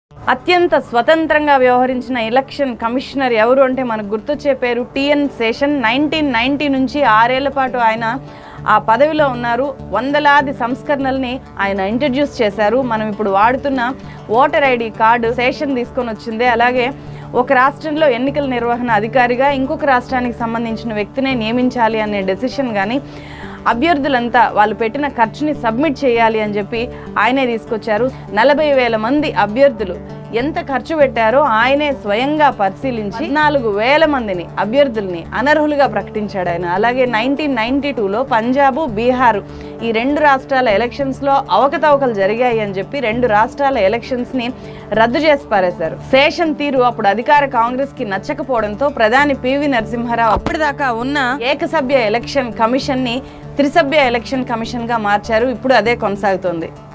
అత్యంత స్వతంత్రంగా వ్యవహరించిన ఎలక్షన్ కమిషనర్ ఎవరు అంటే మనకు గుర్తొచ్చే పేరు టిఎన్ శేషన్ నైన్టీన్ నైన్టీ నుంచి ఆరేళ్ల పాటు ఆయన ఆ పదవిలో ఉన్నారు వందలాది సంస్కరణల్ని ఆయన ఇంట్రడ్యూస్ చేశారు మనం ఇప్పుడు వాడుతున్న ఓటర్ ఐడి కార్డు శేషన్ తీసుకొని వచ్చిందే అలాగే ఒక రాష్ట్రంలో ఎన్నికల నిర్వహణ అధికారిగా ఇంకొక రాష్ట్రానికి సంబంధించిన వ్యక్తినే నియమించాలి అనే డెసిషన్ కానీ అభ్యర్థులంతా వాళ్ళు పెట్టిన ఖర్చుని సబ్మిట్ చేయాలి అని చెప్పి ఆయనే తీసుకొచ్చారు నలభై వేల మంది అభ్యర్థులు ఎంత ఖర్చు పెట్టారో ఆయనే స్వయంగా పరిశీలించి నాలుగు వేల మందిని అభ్యర్థుల్ని అనర్హులుగా ప్రకటించాడు ఆయన అలాగే నైన్టీన్ నైన్టీ టూలో పంజాబు బీహార్ ఈ రెండు రాష్ట్రాల ఎలక్షన్స్లో అవకతవకలు జరిగాయి అని చెప్పి రెండు రాష్ట్రాల ఎలక్షన్స్ని రద్దు చేసి పారేశారు శేషన్ తీరు అప్పుడు అధికార కాంగ్రెస్ కి నచ్చకపోవడంతో ప్రధాని పివి నరసింహారావు అప్పటిదాకా ఉన్న ఏకసభ్య ఎలక్షన్ కమిషన్ ని త్రిసభ్య ఎలక్షన్ కమిషన్ గా మార్చారు ఇప్పుడు అదే కొనసాగుతోంది